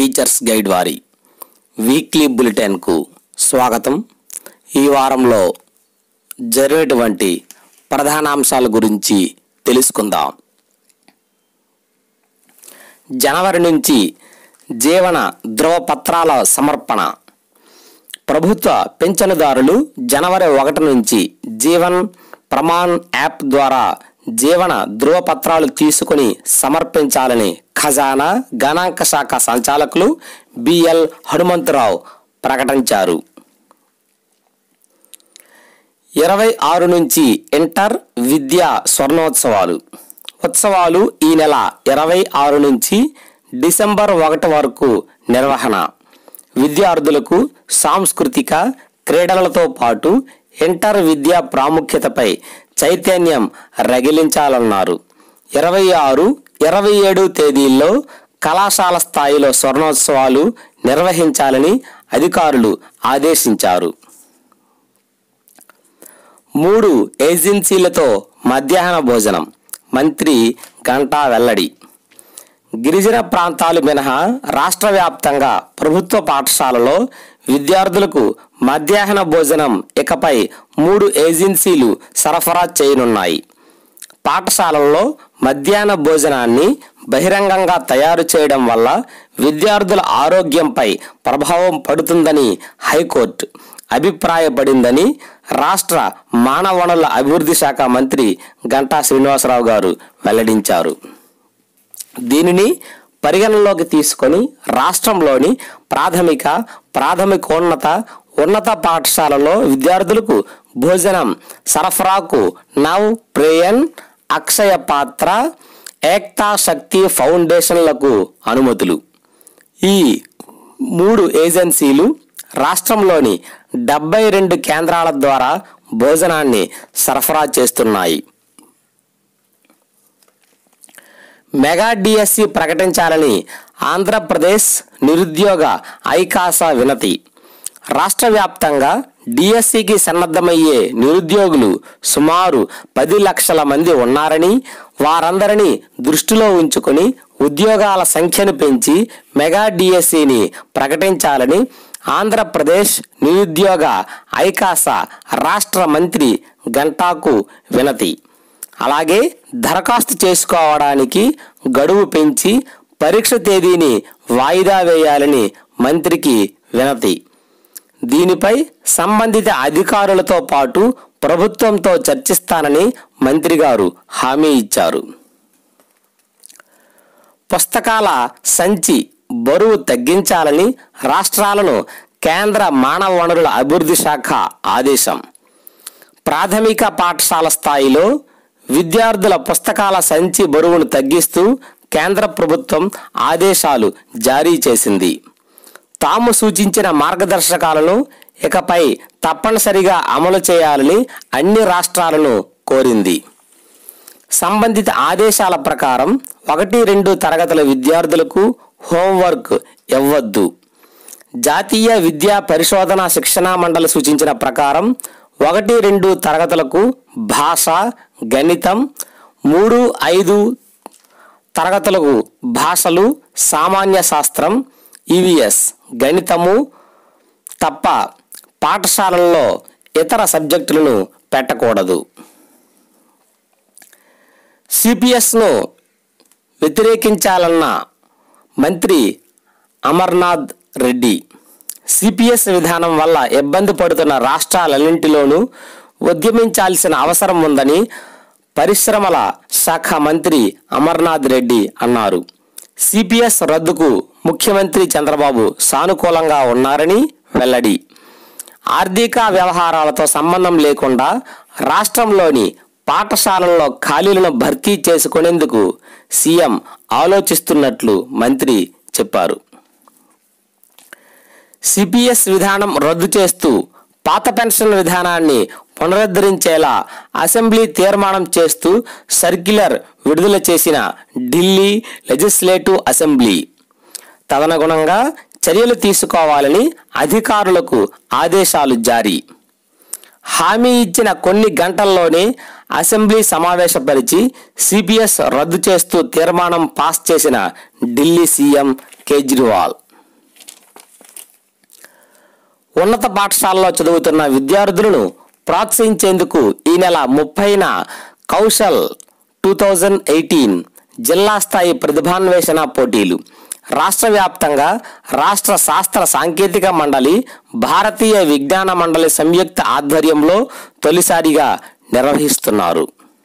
teachers guide వారి weekly బులెటిన్కు స్వాగతం ఈ వారంలో జరిగేటువంటి ప్రధానాంశాల గురించి తెలుసుకుందాం జనవరి నుంచి జీవన ధృవపత్రాల సమర్పణ ప్రభుత్వ పింఛనుదారులు జనవరి ఒకటి నుంచి జీవన్ ప్రమాణ్ యాప్ ద్వారా జీవన ధృవపత్రాలు తీసుకుని సమర్పించాలని ఖజానా గణాంక శాఖ సంచాలకులు బిఎల్ హనుమంతరావు ప్రకటించారు ఇరవై ఆరు నుంచి ఇంటర్ విద్యా స్వర్ణోత్సవాలు ఉత్సవాలు ఈ నెల ఇరవై ఆరు నుంచి డిసెంబర్ ఒకటి వరకు నిర్వహణ విద్యార్థులకు సాంస్కృతిక క్రీడలతో పాటు ఇంటర్ విద్యా ప్రాముఖ్యతపై చైతన్యం రగిలించాలన్నారు ఇరవై ఆరు ఇరవై ఏడు తేదీల్లో కళాశాల స్థాయిలో స్వర్ణోత్సవాలు నిర్వహించాలని అధికారులు ఆదేశించారు మూడు ఏజెన్సీలతో మధ్యాహ్న భోజనం మంత్రి గంటా వెల్లడి గిరిజన ప్రాంతాలు మినహా రాష్ట్ర వ్యాప్తంగా ప్రభుత్వ పాఠశాలలో విద్యార్థులకు మధ్యాహ్న భోజనం ఇకపై మూడు ఏజెన్సీలు సరఫరా చేయనున్నాయి పాఠశాలల్లో మధ్యాహ్న భోజనాన్ని బహిరంగంగా తయారు చేయడం వల్ల విద్యార్థుల ఆరోగ్యంపై ప్రభావం పడుతుందని హైకోర్టు అభిప్రాయపడిందని రాష్ట్ర మానవ వనరుల అభివృద్ధి శాఖ మంత్రి గంటా శ్రీనివాసరావు గారు వెల్లడించారు దీనిని పరిగణనలోకి తీసుకొని రాష్ట్రంలోని ప్రాథమిక ప్రాథమికోన్నత ఉన్నత పాఠశాలలో విద్యార్థులకు భోజనం సరఫరాకు నవ్ ప్రేయన్ అక్షయ పాత్ర ఏక్తా శక్తి ఫౌండేషన్లకు అనుమతులు ఈ మూడు ఏజెన్సీలు రాష్ట్రంలోని డెబ్బై రెండు కేంద్రాల ద్వారా భోజనాన్ని సరఫరా చేస్తున్నాయి మెగా డిఎస్సి ప్రకటించాలని ఆంధ్రప్రదేశ్ నిరుద్యోగ ఐకాసా వినతి రాష్ట్ర వ్యాప్తంగా డిఎస్సికి సన్నద్ధమయ్యే నిరుద్యోగులు సుమారు పది లక్షల మంది ఉన్నారని వారందరినీ దృష్టిలో ఉంచుకొని ఉద్యోగాల సంఖ్యను పెంచి మెగా డిఎస్సిని ప్రకటించాలని ఆంధ్రప్రదేశ్ నిరుద్యోగ ఐకాసా రాష్ట్ర మంత్రి గంటాకు వినతి అలాగే దరఖాస్తు చేసుకోవడానికి గడువు పెంచి పరీక్ష తేదీని వాయిదా వేయాలని మంత్రికి వినతి దీనిపై సంబంధిత అధికారులతో పాటు ప్రభుత్వంతో చర్చిస్తానని మంత్రి గారు హామీ ఇచ్చారు పుస్తకాల సంచి బరువు తగ్గించాలని రాష్ట్రాలను కేంద్ర మానవ వనరుల అభివృద్ధి శాఖ ఆదేశం ప్రాథమిక పాఠశాల స్థాయిలో విద్యార్థుల పుస్తకాల సంచి బరువును తగ్గిస్తూ కేంద్ర ప్రభుత్వం ఆదేశాలు జారీ చేసింది తాము సూచించిన మార్గదర్శకాలను ఇకపై తప్పనిసరిగా అమలు చేయాలని అన్ని రాష్ట్రాలను కోరింది సంబంధిత ఆదేశాల ప్రకారం ఒకటి రెండు తరగతుల విద్యార్థులకు హోంవర్క్ ఇవ్వద్దు జాతీయ విద్యా పరిశోధన శిక్షణా మండలి సూచించిన ప్రకారం ఒకటి రెండు తరగతులకు భాష గణితం మూడు ఐదు తరగతులకు భాషలు సామాన్య శాస్త్రం ఈవీఎస్ గణితము తప్ప పాఠశాలల్లో ఇతర సబ్జెక్టులను పెట్టకూడదు సిపిఎస్ను వ్యతిరేకించాలన్న మంత్రి అమర్నాథ్ రెడ్డి సిపిఎస్ విధానం వల్ల ఇబ్బంది పడుతున్న రాష్ట్రాలన్నింటిలోనూ ఉద్యమించాల్సిన అవసరం ఉందని పరిశ్రమల శాఖ మంత్రి అమర్నాథ్ రెడ్డి అన్నారు సిపిఎస్ రద్దుకు ముఖ్యమంత్రి చంద్రబాబు సానుకూలంగా ఉన్నారని వెల్లడి ఆర్థిక వ్యవహారాలతో సంబంధం లేకుండా రాష్ట్రంలోని పాఠశాలల్లో ఖాళీలను భర్తీ చేసుకునేందుకు సీఎం ఆలోచిస్తున్నట్లు మంత్రి చెప్పారు సిపిఎస్ విధానం రద్దు చేస్తూ పాత పెన్షన్ విధానాన్ని పునరుద్ధరించేలా అసెంబ్లీ తీర్మానం చేస్తూ సర్క్యులర్ విడుదల చేసిన ఢిల్లీ లెజిస్లేటివ్ అసెంబ్లీ తదనుగుణంగా చర్యలు తీసుకోవాలని అధికారులకు ఆదేశాలు జారీ హామీ ఇచ్చిన కొన్ని గంటల్లోనే అసెంబ్లీ సమావేశపరిచి సిపిఎస్ రద్దు చేస్తూ తీర్మానం పాస్ చేసిన ఢిల్లీ సీఎం కేజ్రీవాల్ ఉన్నత పాఠశాలలో చదువుతున్న విద్యార్థులను ప్రోత్సహించేందుకు ఈ నెల ముప్పైన కౌశల్ టూ థౌజండ్ ఎయిటీన్ జిల్లా స్థాయి ప్రతిభాన్వేషణ పోటీలు రాష్ట్ర వ్యాప్తంగా రాష్ట్ర శాస్త్ర సాంకేతిక మండలి భారతీయ విజ్ఞాన మండలి సంయుక్త ఆధ్వర్యంలో తొలిసారిగా నిర్వహిస్తున్నారు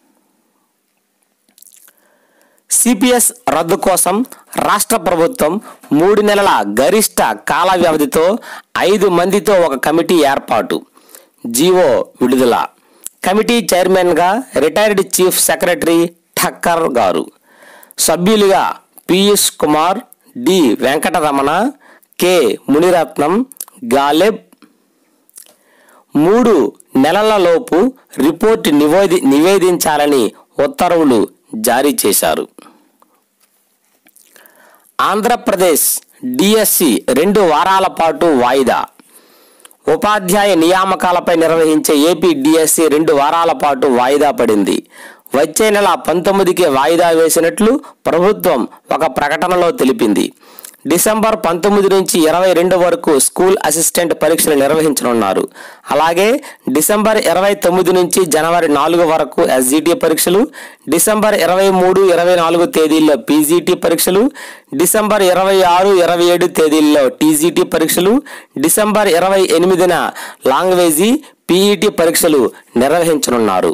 సిపిఎస్ రద్దు కోసం రాష్ట్ర ప్రభుత్వం మూడు నెలల గరిష్ట కాల వ్యవధితో ఐదు మందితో ఒక కమిటీ ఏర్పాటు జీవో విడుదల కమిటీ చైర్మన్గా రిటైర్డ్ చీఫ్ సెక్రటరీ ఠక్కర్ గారు సభ్యులుగా పీయూష్ కుమార్ డి వెంకటరమణ కె మునిరత్నం గాలెబ్ మూడు నెలలలోపు రిపోర్ట్ నివేది నివేదించాలని ఉత్తర్వులు జారీ చేశారు ఆంధ్రప్రదేశ్ డిఎస్సి రెండు వారాల పాటు వాయిదా ఉపాధ్యాయ నియామకాలపై నిర్వహించే ఏపీ డిఎస్సి రెండు వారాల పాటు వాయిదా పడింది వచ్చే నెల పంతొమ్మిదికి వాయిదా వేసినట్లు ప్రభుత్వం ఒక ప్రకటనలో తెలిపింది డిసెంబర్ పంతొమ్మిది నుంచి ఇరవై రెండు వరకు స్కూల్ అసిస్టెంట్ పరీక్షలు నిర్వహించనున్నారు అలాగే డిసెంబర్ ఇరవై తొమ్మిది నుంచి జనవరి నాలుగు వరకు ఎస్జిటి పరీక్షలు డిసెంబర్ ఇరవై మూడు ఇరవై నాలుగు తేదీల్లో పీజీటీ పరీక్షలు డిసెంబర్ ఇరవై ఆరు ఇరవై ఏడు తేదీల్లో టీజీటీ పరీక్షలు డిసెంబర్ ఇరవై ఎనిమిదిన లాంగ్వేజీ పీఈటీ పరీక్షలు నిర్వహించనున్నారు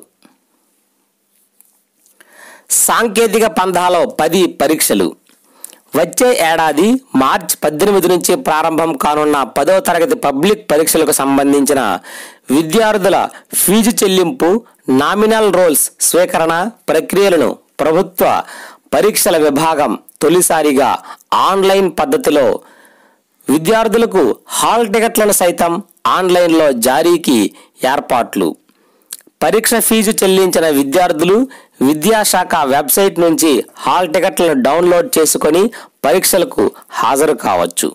సాంకేతిక పంధాలో పది పరీక్షలు వచ్చే ఏడాది మార్చ్ పద్దెనిమిది నుంచి ప్రారంభం కానున్న పదో తరగతి పబ్లిక్ పరీక్షలకు సంబంధించిన విద్యార్థుల ఫీజు చెల్లింపు నామినల్ రోల్స్ స్వీకరణ ప్రక్రియలను ప్రభుత్వ పరీక్షల విభాగం తొలిసారిగా ఆన్లైన్ పద్ధతిలో విద్యార్థులకు హాల్ టికెట్లను సైతం ఆన్లైన్లో జారీకి ఏర్పాట్లు పరీక్ష ఫీజు చెల్లించిన విద్యార్థులు విద్యాశాఖ వెబ్సైట్ నుంచి హాల్ టికెట్లను డౌన్లోడ్ చేసుకొని పరీక్షలకు హాజరు కావచ్చు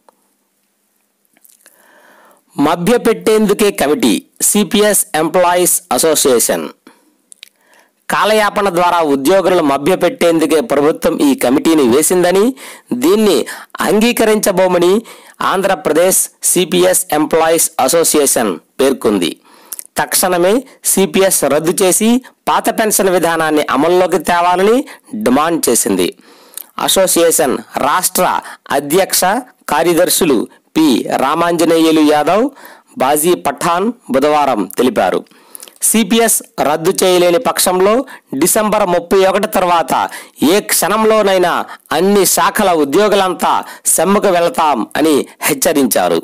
మభ్యపెట్టేందుకే కమిటీ సిపిఎస్ ఎంప్లాయీస్ అసోసియేషన్ కాలయాపన ద్వారా ఉద్యోగులను మభ్యపెట్టేందుకే ప్రభుత్వం ఈ కమిటీని వేసిందని దీన్ని అంగీకరించబోమని ఆంధ్రప్రదేశ్ సిపిఎస్ ఎంప్లాయీస్ అసోసియేషన్ పేర్కొంది తక్షణమే సిపిఎస్ రద్దు చేసి పాత పెన్షన్ విధానాన్ని అమల్లోకి తేవాలని డిమాండ్ చేసింది అసోసియేషన్ రాష్ట్ర అధ్యక్ష కార్యదర్శులు పి రామాంజనేయులు యాదవ్ బాజీ పఠాన్ బుధవారం తెలిపారు సిపిఎస్ రద్దు చేయలేని పక్షంలో డిసెంబర్ ముప్పై ఒకటి తర్వాత ఏ క్షణంలోనైనా అన్ని శాఖల ఉద్యోగులంతా సెమ్ముకు వెళతాం అని హెచ్చరించారు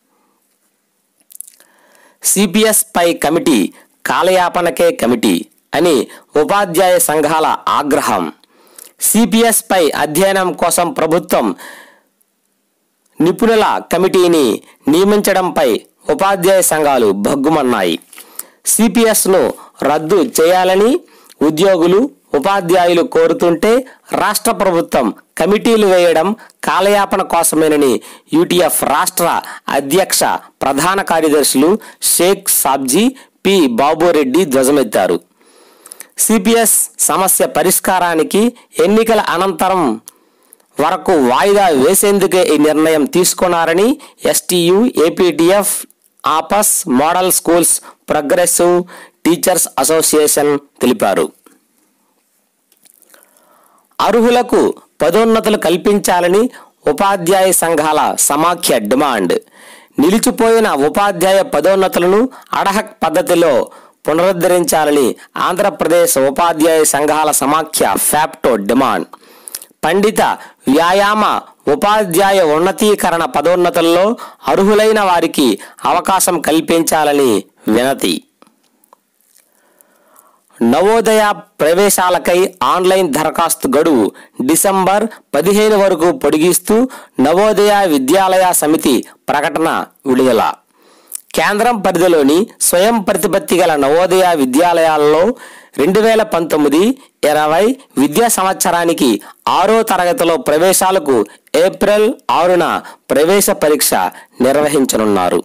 సిపిఎస్ పై కమిటీ కాలయాపనకే కమిటీ అని ఉపాధ్యాయ సంఘాల ఆగ్రహం సిపిఎస్ పై అధ్యయనం కోసం ప్రభుత్వం నిపుణుల కమిటీని నియమించడంపై ఉపాధ్యాయ సంఘాలు భగ్గుమన్నాయి సిపిఎస్ను రద్దు చేయాలని ఉద్యోగులు ఉపాధ్యాయులు కోరుతుంటే రాష్ట్ర ప్రభుత్వం కమిటీలు వేయడం కాలయాపన కోసమేనని యూటీఎఫ్ రాష్ట్ర అధ్యక్ష ప్రధాన కార్యదర్శులు షేక్ సాబ్జీ పి బాబురెడ్డి ధ్వజమెత్తారు సిపిఎస్ సమస్య పరిష్కారానికి ఎన్నికల అనంతరం వరకు వాయిదా వేసేందుకే ఈ నిర్ణయం తీసుకున్నారని STU APTF Apas model schools progressive teachers association తెలిపారు అర్హులకు పదోన్నతులు కల్పించాలని ఉపాధ్యాయ సంఘాల సమాఖ్య డిమాండ్ నిలిచిపోయిన ఉపాధ్యాయ పదోన్నతులను అడహక్ పద్ధతిలో పునరుద్ధరించాలని ఆంధ్రప్రదేశ్ ఉపాధ్యాయ సంఘాల సమాఖ్య ఫ్యాప్టో డిమాండ్ పండిత వ్యాయామ ఉపాధ్యాయ ఉన్నతీకరణ పదోన్నతుల్లో అర్హులైన వారికి అవకాశం కల్పించాలని వినతి నవోదయ ప్రవేశాలకై ఆన్లైన్ దరఖాస్తు గడువు డిసెంబర్ పదిహేను వరకు పొడిగిస్తూ నవోదయ విద్యాలయ సమితి ప్రకటన విడుదల కేంద్రం పరిధిలోని స్వయం ప్రతిపత్తి గల నవోదయ విద్యాలయాల్లో రెండు వేల పంతొమ్మిది ఇరవై విద్యా సంవత్సరానికి ఆరో తరగతిలో ప్రవేశాలకు ఏప్రిల్ ఆరున ప్రవేశ పరీక్ష నిర్వహించనున్నారు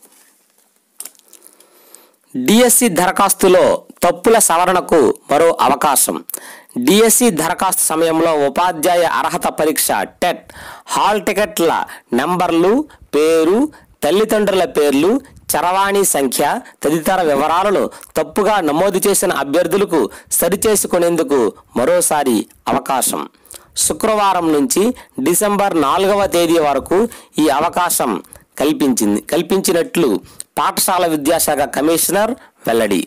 డిఎస్సి దరఖాస్తులో తప్పుల సవరణకు మరో అవకాశం డిఎస్సి దరఖాస్తు సమయంలో ఉపాధ్యాయ అర్హత పరీక్ష టెట్ హాల్ టికెట్ల నంబర్లు పేరు తల్లిదండ్రుల పేర్లు చరవాణి సంఖ్య తదితర వివరాలను తప్పుగా నమోదు చేసిన అభ్యర్థులకు సరిచేసుకునేందుకు మరోసారి అవకాశం శుక్రవారం నుంచి డిసెంబర్ నాలుగవ తేదీ వరకు ఈ అవకాశం కల్పించింది కల్పించినట్లు పాఠశాల విద్యాశాఖ కమిషనర్ వెల్లడి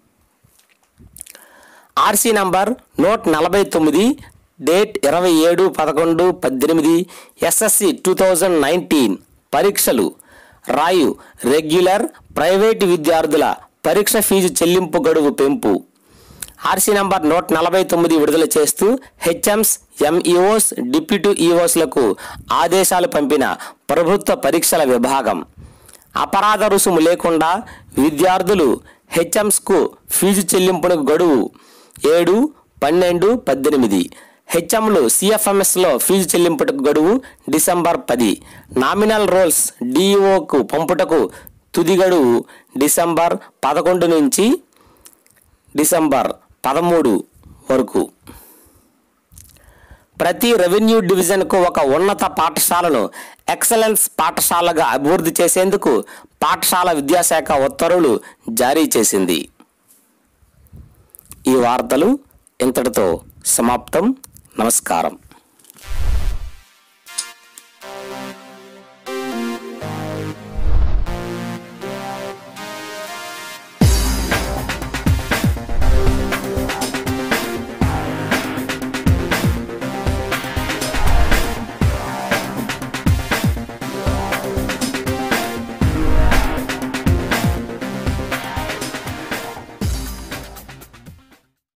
ఆర్సీ నంబర్ నూట నలభై తొమ్మిది డేట్ ఇరవై ఏడు పదకొండు పద్దెనిమిది ఎస్ఎస్సి టూ థౌజండ్ నైన్టీన్ పరీక్షలు రాయు రెగ్యులర్ ప్రైవేటు విద్యార్థుల పరీక్ష ఫీజు చెల్లింపు గడువు పెంపు ఆర్సీ నంబర్ నూట నలభై తొమ్మిది విడుదల చేస్తూ హెచ్ఎంస్ ఎంఈఓస్ డిప్యూటీ ఈఓస్లకు ఆదేశాలు పంపిన ప్రభుత్వ పరీక్షల విభాగం అపరాధ రుసుము లేకుండా విద్యార్థులు హెచ్ఎంస్కు ఫీజు చెల్లింపునకు గడువు ఏడు పన్నెండు పద్దెనిమిది హెచ్ఎంలు సిఎఫ్ఎంఎస్లో ఫీజు చెల్లింపుటకు గడువు డిసెంబర్ పది నామినల్ రోల్స్ డిఈఓకు పంపుటకు తుది గడువు డిసెంబర్ పదకొండు నుంచి డిసెంబర్ పదమూడు వరకు ప్రతి రెవెన్యూ డివిజన్కు ఒక ఉన్నత పాఠశాలను ఎక్సలెన్స్ పాఠశాలగా అభివృద్ధి చేసేందుకు పాఠశాల విద్యాశాఖ ఉత్తర్వులు జారీ చేసింది ఈ వార్తలు ఇంతటితో సమాప్తం నమస్కారం